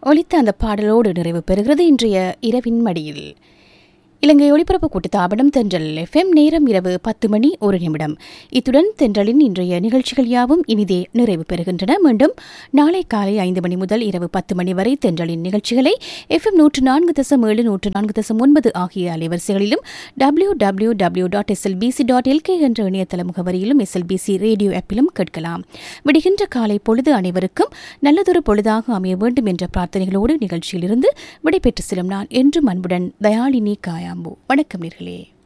ஒலித்த அந்த பாடலோடு நிறைவு பெறுகிறது இன்றைய இரவின் மடியில் இலங்கை ஒளிபரப்பு கூட்டுத்தாபனம் தென்றல் எஃப்எம் நேரம் இரவு பத்து மணி ஒரு நிமிடம் இத்துடன் தென்றலின் இன்றைய நிகழ்ச்சிகள் யாவும் இனிதே நிறைவு பெறுகின்றன மீண்டும் நாளை காலை ஐந்து மணி முதல் இரவு பத்து மணி வரை தென்றலின் நிகழ்ச்சிகளை எஃப்எம் நூற்று நான்கு தசம் ஏழு நூற்று நான்கு தசம் ஒன்பது ஆகிய அலைவரிசைகளிலும் W W W dot SLBC dot LK என்ற இணையதள முகவரியிலும் எஸ்எல்பிசி ரேடியோ ஆப்பிலும் கேட்கலாம் விடுகின்ற காலை பொழுது அனைவருக்கும் நல்லதொரு பொழுதாக அமைய வேண்டும் என்ற பிரார்த்தனைகளோடு நிகழ்ச்சியிலிருந்து விடைபெற்று செல்லும் நான் என்றும் அன்புடன் தயாளினி காயாம்பு வணக்கம் நேர்களே